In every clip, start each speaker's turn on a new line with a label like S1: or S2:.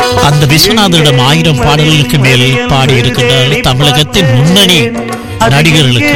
S1: அந்த விஸ்வநாதரிடம் ஆயிரம் பாடல்களுக்கு மேல் பாடியிருக்கின்றார் தமிழகத்தின் முன்னணி நடிகர்களுக்கு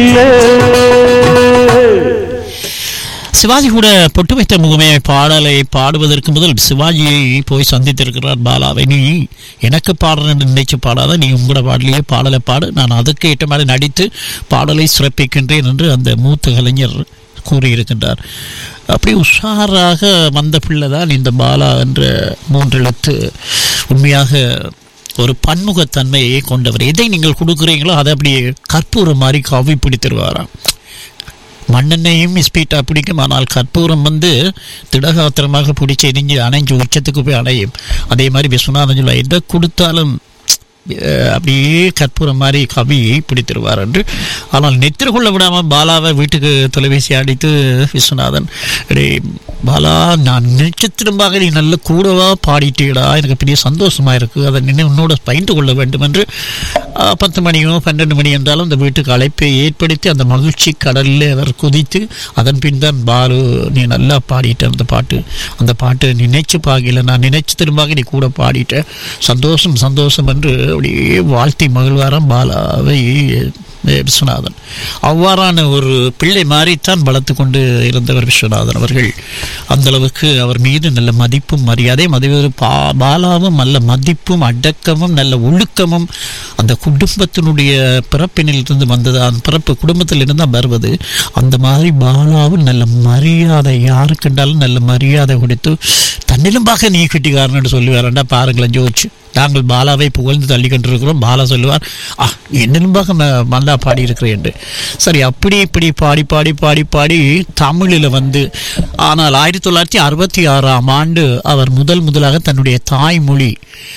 S1: சிவாஜி கூட பொட்டு வைத்த முகமே பாடலை பாடுவதற்கு முதல் சிவாஜியை போய் சந்தித்திருக்கிறார் பாலாவை நீ எனக்கு பாடுறேன்னு நினைச்சு பாடாத நீ உங்களோட பாடலையே பாடலை பாடு நான் அதுக்கு ஏற்ற மாதிரி நடித்து பாடலை சிறப்பிக்கின்றேன் என்று அந்த மூத்த கலைஞர் கூறியிருக்கின்றார் அப்படி உஷாராக வந்த பிள்ளை தான் இந்த பாலா என்ற மூன்றெழுத்து உண்மையாக ஒரு பன்முகத்தன்மையை கொண்டவர் எதை நீங்கள் கொடுக்குறீங்களோ அதை அப்படியே கற்பூரம் மாதிரி கவி பிடித்திருவாராம் மண்ணெண்ணையும் ஸ்பீட்டாக பிடிக்கும் ஆனால் கற்பூரம் வந்து திடகாத்திரமாக பிடிச்சி எரிஞ்சு அணைஞ்சு உச்சத்துக்கு போய் அடையும் அதே மாதிரி விஸ்வநாதன் சொல்ல எதை கொடுத்தாலும் அஹ், அப்படியே கற்பூரம் மாதிரி கவியை பிடித்திருவார் என்று ஆனால் நெத்திர கொள்ள விடாமல் பாலாவை வீட்டுக்கு தொலைபேசி அடித்து விஸ்வநாதன் "டேய், பாலா நான் நட்சத்திரமாக நீ நல்ல கூடவா பாடிட்டீடா எனக்கு பெரிய சந்தோஷமா இருக்கு அதை நின்று உன்னோட பயின்று கொள்ள வேண்டும் என்று அஹ், பத்து மணியோ பன்னெண்டு மணி என்றாலும் அந்த வீட்டுக்கு அழைப்பை ஏற்படுத்தி அந்த மகிழ்ச்சி கடலில் அவர் குதித்து அதன் பின் தான் பாலு நீ நல்லா பாடிட்ட அந்த பாட்டு அந்த பாட்டு நினைச்சு பார்க்கல நான் நினைச்சு திரும்பாக நீ கூட பாடிட்ட சந்தோஷம் சந்தோஷம் என்று அப்படியே வாழ்த்தி மகிழ்வாராம் பாலாவை அஹ், விஸ்வநாதன் அவ்வாறான ஒரு பிள்ளை மாறித்தான் வளர்த்து கொண்டு இருந்தவர் விஸ்வநாதன் அவர்கள் அந்த அளவுக்கு அவர் மீது நல்ல மதிப்பும் மரியாதையும் அதே மாதிரி பா பாலாவும் நல்ல மதிப்பும் அடக்கமும் நல்ல ஒழுக்கமும் அந்த குடும்பத்தினுடைய பிறப்பினில் இருந்து வந்தது அந்த பிறப்பு குடும்பத்தில் இருந்து தான் வருவது அந்த மாதிரி பாலாவும் நல்ல மரியாதை யாருக்கு கண்டாலும் நல்ல மரியாதை கொடுத்து தன்னிலும் பார்க்க நீ கிட்டிக்காரன்னு சொல்லுவாரண்டா பாருங்களேன் ஜோதிச்சு நாங்கள் பாலாவை புகழ்ந்து தள்ளி கொண்டிருக்கிறோம் பாலா சொல்லுவார் ஆ என்னிலும் பார்க்க ம- நல்லா பாடி இருக்கிறேன் சரி அப்படி இப்படி பாடி பாடி பாடி பாடி தமிழில் வந்து ஆனால் ஆயிரத்தி தொள்ளாயிரத்தி அறுபத்தி ஆறாம் ஆண்டு அவர் முதல் முதலாக தன்னுடைய தாய்மொழி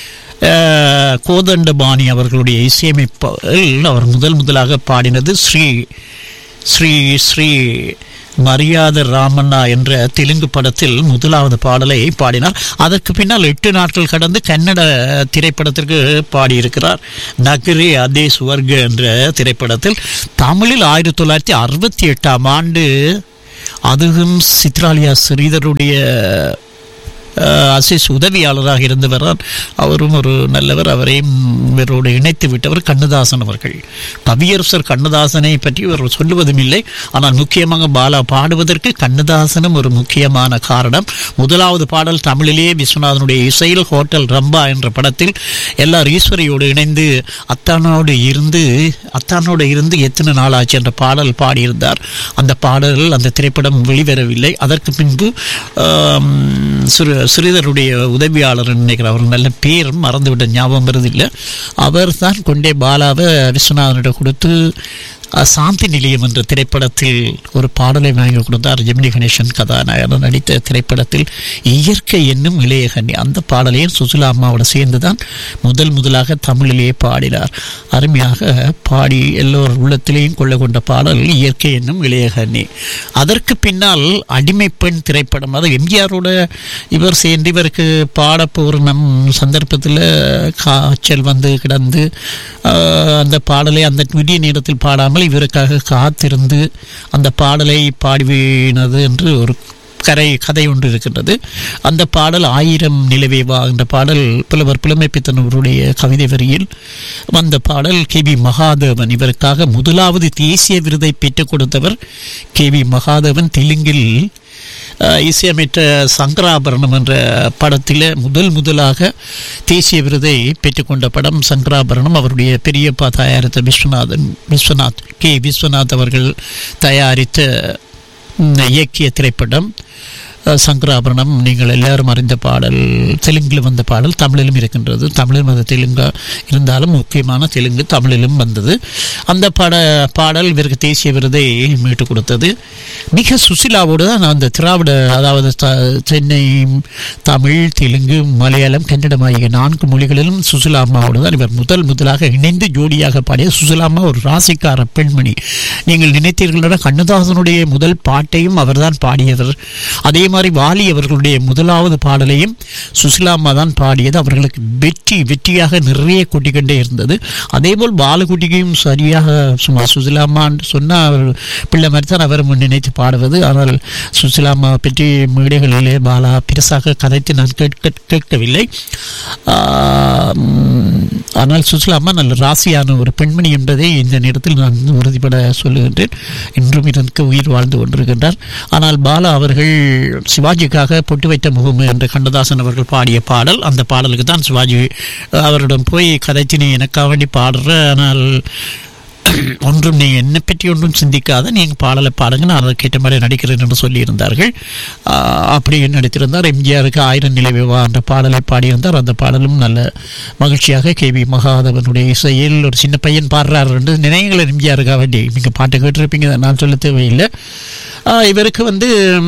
S1: அஹ், கோதண்டபாணி அவர்களுடைய இசையமைப்பில் அவர் முதல் முதலாக பாடினது ஸ்ரீ ஸ்ரீ ஸ்ரீ மரியாத ராமண்ணா என்ற தெலுங்கு படத்தில் முதலாவது பாடலை பாடினார் அதற்கு பின்னால் எட்டு நாட்கள் கடந்து கன்னட திரைப்படத்திற்கு பாடியிருக்கிறார் நகரே அதே சுவர்க என்ற திரைப்படத்தில் தமிழில் ஆயிரத்தி தொள்ளாயிரத்தி அறுபத்தி எட்டாம் ஆண்டு அதுவும் சித்ராலியா ஸ்ரீதருடைய அஹ், அசிஸ் உதவியாளராக இருந்தவர் அவரும் ஒரு நல்லவர் அவரையும் இவரோடு இணைத்து விட்டவர் கண்ணதாசன் அவர்கள் கவியரசர் கண்ணதாசனை பற்றி இவர் சொல்லுவதும் இல்லை ஆனால் முக்கியமாக பாலா பாடுவதற்கு கண்ணதாசனும் ஒரு முக்கியமான காரணம் முதலாவது பாடல் தமிழிலே விஸ்வநாதனுடைய இசையில் ஹோட்டல் ரம்பா என்ற படத்தில் எல்லார் ஈஸ்வரியோடு இணைந்து அத்தானோடு இருந்து அத்தானோடு இருந்து எத்தனை நாள் ஆச்சு என்ற பாடல் பாடியிருந்தார் அந்த பாடல் அந்த திரைப்படம் வெளிவரவில்லை அதற்கு பின்பு ஆம், சிறு ஸ்ரீதருடைய உதவியாளர் நினைக்கிறேன் அவர் நல்ல பேர் மறந்துவிட்ட ஞாபகம் வருதில்லை அவர் தான் கொண்டே பாலாவை விஸ்வநாதனிடம் கொடுத்து அஹ், சாந்தி நிலையம் என்ற திரைப்படத்தில் ஒரு பாடலை வாங்கி கொடுத்தார் ஜெமினி கணேசன் கதாநாயகன் நடித்த திரைப்படத்தில் இயற்கை என்னும் இளையகண்ணி அந்த பாடலையும் சுசிலா அம்மாவோட சேர்ந்து தான் முதல் முதலாக தமிழிலேயே பாடினார் அருமையாக பாடி எல்லோர் உள்ளத்திலேயும் கொள்ள கொண்ட பாடல் இயற்கை என்னும் இளையகண்ணி அதற்கு பின்னால் அடிமை பெண் திரைப்படம் அது எம்ஜிஆரோட இவர் சேர்ந்து இவருக்கு பாட போகிற நம் சந்தர்ப்பத்தில் காய்ச்சல் வந்து கிடந்து ஆஹ், அந்த பாடலை அந்த விடிய நேரத்தில் பாடாமல் இவருக்காக காத்திருந்து அந்த பாடலை பாடிவினது என்று ஒரு கரை கதை ஒன்று இருக்கின்றது அந்த பாடல் ஆயிரம் நிலவே வா என்ற பாடல் புலவர் புலமைப்பித்தனவருடைய கவிதை வரியில் வந்த பாடல் கே வி மகாதேவன் இவருக்காக முதலாவது தேசிய விருதை பெற்றுக் கொடுத்தவர் கே வி மகாதேவன் தெலுங்கில் அஹ், இசையமைத்த சங்கராபரணம் என்ற படத்தில் முதல் முதலாக தேசிய விருதை பெற்றுக்கொண்ட படம் சங்கராபரணம் அவருடைய பெரியப்பா தயாரித்த விஸ்வநாதன் விஸ்வநாத் கே விஸ்வநாத் அவர்கள் தயாரித்த ம், இயக்கிய திரைப்படம் அஹ், சங்கராபரணம் நீங்கள் எல்லாரும் அறிந்த பாடல் தெலுங்கில் வந்த பாடல் தமிழிலும் இருக்கின்றது தமிழிலும் அது தெலுங்கா இருந்தாலும் முக்கியமான தெலுங்கு தமிழிலும் வந்தது அந்த பாட பாடல் இவருக்கு தேசிய விருதை மீட்டு கொடுத்தது மிக சுசிலாவோடு தான் அந்த திராவிட அதாவது த- சென்னை தமிழ் தெலுங்கு மலையாளம் கன்னடம் ஆகிய நான்கு மொழிகளிலும் சுசிலா அம்மாவோடு தான் இவர் முதல் முதலாக இணைந்து ஜோடியாக பாடிய சுசிலா அம்மா ஒரு ராசிக்கார பெண்மணி நீங்கள் நினைத்தீர்களா கண்ணதாசனுடைய முதல் பாட்டையும் அவர்தான் பாடியவர் அதே மாதிரி வாலி அவர்களுடைய முதலாவது பாடலையும் சுசிலாம்மா தான் பாடியது அவர்களுக்கு வெற்றி வெற்றியாக நிறைய கொட்டிக்கொண்டே இருந்தது அதேபோல் பாலகுட்டிக்கும் சரியாக சும்மா சுசிலாம்மான்னு சொன்னால் அவர் பிள்ளை மாதிரி தான் அவர் நினைத்து பாடுவது ஆனால் சுசிலாம்மா பற்றி மேடைகளிலே பாலா பெருசாக கதைத்து நான் கேட்க கேட்கவில்லை ஆம், ஆனால் சுசிலாம்மா நல்ல ராசியான ஒரு பெண்மணி என்பதை இந்த நேரத்தில் நான் உறுதிப்பட சொல்லுகின்றேன் இன்றும் இதற்கு உயிர் வாழ்ந்து கொண்டிருக்கின்றார் ஆனால் பாலா அவர்கள் சிவாஜிக்காக பொட்டு வைத்த முகம் என்ற கண்ணதாசன் அவர்கள் பாடிய பாடல் அந்த பாடலுக்கு தான் சிவாஜி அவரிடம் போய் கதைத்து நீ எனக்காக வேண்டி பாடுற ஆனால் ஒன்றும் நீ என்னை பற்றி ஒன்றும் சிந்திக்காத நீங்கள் பாடலை பாடுங்க நான் அதற்கேற்ற மாதிரி நடிக்கிறேன் என்று சொல்லியிருந்தார்கள் ஆஹ் அப்படி நடித்திருந்தார் எம்ஜிஆருக்கு ஆயிரம் நிலைவிவா என்ற பாடலை பாடியிருந்தார் அந்த பாடலும் நல்ல மகிழ்ச்சியாக கே வி மகாதவனுடைய இசையில் ஒரு சின்ன பையன் பாடுறார் என்று நினைவுகள் எம்ஜிஆருக்காக வேண்டி நீங்கள் பாட்டு கேட்டிருப்பீங்க நான் சொல்ல தேவையில்லை ஆஹ் இவருக்கு வந்து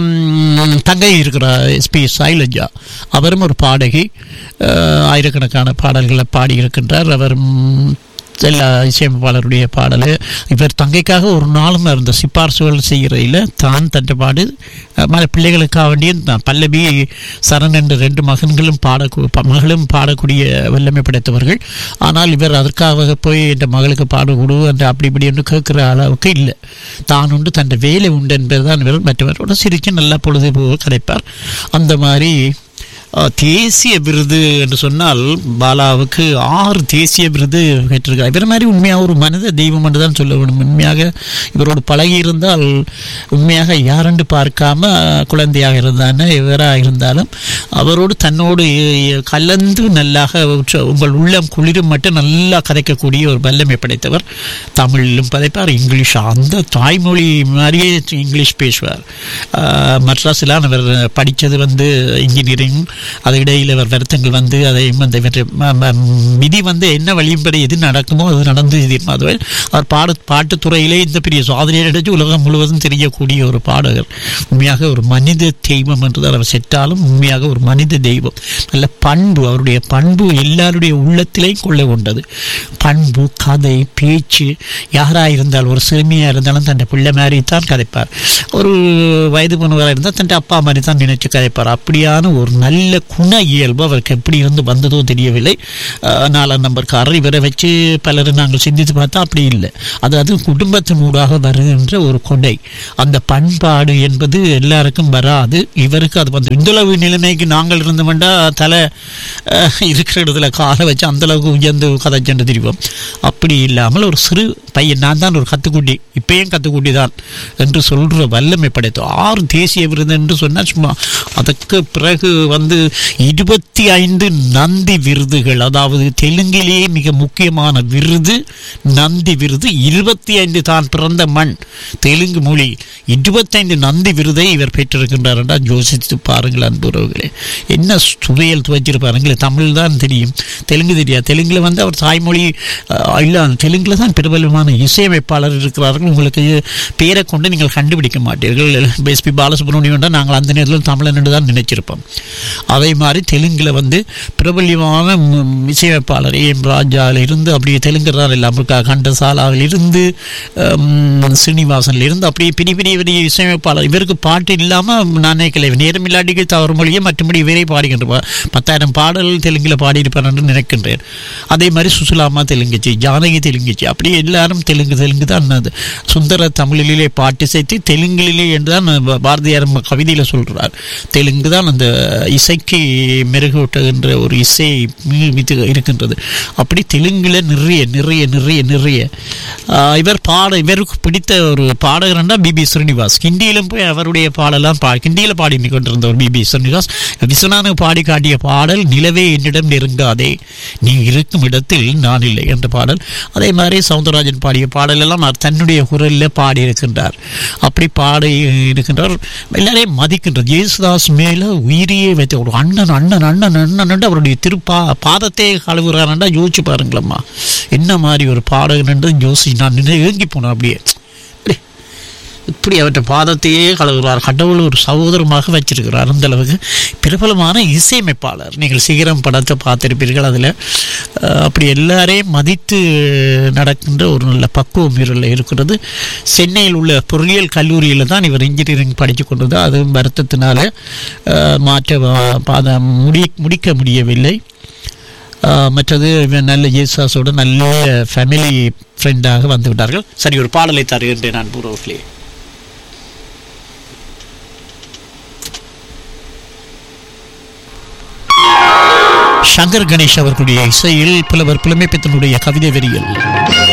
S1: ம், தங்கை இருக்கிறார் எஸ்பி சைலஜா அவரும் ஒரு பாடகி ஆஹ் ஆயிரக்கணக்கான பாடல்களை பாடியிருக்கின்றார் அவர் ம், எல்லா இசையமைப்பாளருடைய பாடல் இவர் தங்கைக்காக ஒரு நாளும் இருந்த சிபார்சுகள் செய்கிறதில் தான் தன் பாடு அஹ், மற்ற பிள்ளைகளுக்காக வேண்டியும் தான் பல்லவி சரண் என்ற ரெண்டு மகன்களும் பாட மகளும் பாடக்கூடிய வல்லமை படைத்தவர்கள் ஆனால் இவர் அதற்காக போய் என் மகளுக்கு பாடக்கூடு என்று அப்படி இப்படி என்று கேட்குற அளவுக்கு இல்லை தான் உண்டு தன் வேலை உண்டு என்பதுதான் இவர் மற்றவரோட சிரித்து நல்லா பொழுதுபோக்கு கிடைப்பார் அந்த மாதிரி அஹ், தேசிய விருது என்று சொன்னால் பாலாவுக்கு ஆறு தேசிய விருது பெற்றிருக்கார் இவர் மாதிரி உண்மையாக ஒரு மனித தெய்வம் என்று தான் சொல்ல வேண்டும் உண்மையாக இவரோடு பழகி இருந்தால் உண்மையாக யாரென்று பார்க்காம அஹ், குழந்தையாக இருந்தானே இவராக இருந்தாலும் அவரோடு தன்னோடு அஹ், கலந்து நல்லாக உற்ற- உங்கள் உள்ளம் குளிரும் மட்டும் நல்லா கதைக்கக்கூடிய ஒரு வல்லமை படைத்தவர் தமிழிலும் பதைப்பார் இங்கிலீஷ் அந்த தாய்மொழி மாதிரியே இங்கிலீஷ் பேசுவார் அஹ், மட்ராஸில் அவர் படித்தது வந்து இன்ஜினியரிங் அது இடையில் அவர் வருத்தங்கள் வந்து அதையும் அந்த இவற்றை ம- ம- விதி வந்து என்ன வழியும்படி எது நடக்குமோ அது நடந்து தீரும் அது அவர் பாடு பாட்டுத்துறையிலே இந்த பெரிய சாதனையை அடைச்சு உலகம் முழுவதும் தெரியக்கூடிய ஒரு பாடகர் உண்மையாக ஒரு மனித தெய்வம் என்று அவர் செட்டாலும் உண்மையாக ஒரு மனித தெய்வம் நல்ல பண்பு அவருடைய பண்பு எல்லாருடைய உள்ளத்திலேயும் கொள்ள கொண்டது பண்பு கதை பேச்சு யாராக இருந்தாலும் ஒரு சிறுமியாக இருந்தாலும் தன் பிள்ளை மாதிரி தான் கதைப்பார் ஒரு வயது போனவராக இருந்தால் தன் அப்பா மாதிரி தான் நினைச்சு கதைப்பார் அப்படியான ஒரு நல்ல குண இயல்பு அவருக்கு எப்படி இருந்து வந்ததோ தெரியவில்லை அஹ், நாலாம் நம்பர்காரர் இவரை வச்சு பலரை நாங்கள் சிந்தித்து பார்த்தா அப்படி இல்லை அது அது குடும்பத்தின் ஊடாக வருகின்ற ஒரு கொடை அந்த பண்பாடு என்பது எல்லாருக்கும் வராது இவருக்கு அது வந்து இந்தளவு நிலைமைக்கு நாங்கள் இருந்தோம்டா தலை அஹ், இருக்கிற இடத்துல காலை வச்சு அந்தளவுக்கு உயர்ந்து கதைச்சென்று திரிவோம் அப்படி இல்லாமல் ஒரு சிறு பையன் நான் தான் ஒரு கத்துக்குட்டி இப்பயும் கத்துக்குட்டி தான் என்று சொல்கிற வல்லமை படைத்து ஆறு தேசிய விருது என்று சொன்னால் சும்மா அதற்கு பிறகு வந்து இருபத்தி ஐந்து நந்தி விருதுகள் அதாவது தெலுங்கிலேயே மிக முக்கியமான விருது நந்தி விருது இருபத்தி ஐந்து தான் பிறந்த மண் தெலுங்கு மொழி இருபத்தைந்து நந்தி விருதை இவர் பெற்றிருக்கின்றார் என்றால் யோசித்து பாருங்கள் அன்புறவுகளே என்ன சுவையல் துவைச்சிருப்பாருங்களே தமிழ் தான் தெரியும் தெலுங்கு தெரியாது தெலுங்கில் வந்து அவர் தாய்மொழி அஹ், இல்லை தெலுங்கில் தான் பிரபலமான இசையமைப்பாளர் இருக்கிறார்கள் உங்களுக்கு பேரை கொண்டு நீங்கள் கண்டுபிடிக்க மாட்டீர்கள் எஸ்பி பாலசுப்ரமணியம் நாங்கள் அந்த நேரத்தில் தமிழன் என்று தான் நினைச்சிருப்போம் அதே மாதிரி தெலுங்கில் வந்து பிரபல்யமான ம், இசையமைப்பாளர் ஏம் ராஜாவில் இருந்து அப்படியே தெலுங்குறார் எல்லாம் இருக்கா கண்டசாலாவில் இருந்து ம், ஸ்ரீனிவாசன்ல இருந்து அப்படியே பெரிய பெரிய பெரிய இசையமைப்பாளர் இவருக்கு பாட்டு இல்லாமல் நான் நினைக்கல நேரம் இல்லாட்டிக்கு தவறு மொழியை மற்றபடி இவரே பாடுகின்றார் பத்தாயிரம் பாடல் தெலுங்கில் பாடியிருப்பார் என்று நினைக்கின்றேன் அதே மாதிரி சுசுலாமா தெலுங்குச்சு ஜானகி தெலுங்குச்சு அப்படியே எல்லாரும் தெலுங்கு தெலுங்கு தான் அது சுந்தர தமிழிலே பாட்டு சேர்த்து தெலுங்கிலே என்று தான் பா- பாரதியார் ம- கவிதையில் சொல்கிறார் தெலுங்கு தான் அந்த இசைக்கு மெருகூட்டுகின்ற ஒரு இசை மி- மித்து இருக்கின்றது அப்படி தெலுங்குல நிறைய நிறைய நிறைய நிறைய ஆஹ், இவர் பாட இவருக்கு பிடித்த ஒரு பாடகர்னா பிபி ஸ்ரீனிவாஸ் ஹிந்தியிலும் போய் அவருடைய பாடலாம் பா ஹிந்தியில் பாடி கொண்டிருந்தவர் பிபி ஸ்ரீனிவாஸ் விஸ்வநாதன் பாடி காட்டிய பாடல் நிலவே என்னிடம் நெருங்காதே நீ இருக்கும் இடத்தில் நான் இல்லை என்ற பாடல் அதே மாதிரி சவுந்தரராஜன் பாடிய பாடல் எல்லாம் அவர் தன்னுடைய குரலில் பாடி இருக்கின்றார் அப்படி பாடி இருக்கின்றார் எல்லாரையும் மதிக்கின்றார் ஜேசுதாஸ் மேல உயிரியே வைத்த ஒரு அண்ணன் அண்ணன் அண்ணன் அண்ணன் என்று அவருடைய திருப்பா பாதத்தை கழுவுறாருன்றா யோசிச்சு பாருங்களம்மா என்ன மாதிரி ஒரு பாடகன் என்று யோசி நான் நினை ஏங்கி போனேன் அப்படியே அப்படியே இப்படி அவற்றை பாதத்தையே கழுவுகிறார் கடவுள் ஒரு சகோதரமாக வச்சிருக்கிறார் அந்த அளவுக்கு பிரபலமான இசையமைப்பாளர் நீங்கள் சிகரம் படத்தை பார்த்திருப்பீர்கள் அதில் அப்படி எல்லாரையும் மதித்து நடக்கின்ற ஒரு நல்ல பக்குவம் இவரில் இருக்கிறது சென்னையில் உள்ள பொருளியல் கல்லூரியில் தான் இவர் இன்ஜினியரிங் படித்து கொண்டது அதுவும் வருத்தத்தினால அஹ், மாற்ற வா- பாத முடி முடிக்க முடியவில்லை ஆஹ் மற்றது இவன் நல்ல ஜேசாஸோட நல்ல ஃபேமிலி ஃப்ரெண்டாக வந்து விட்டார்கள் சரி ஒரு பாடலை தருகின்றேன் நான் பூர்வர்களே சங்கர் கணேஷ் அவர்களுடைய இசையில் புலவர் புலமைப்பித்தனுடைய கவிதை வரிகள்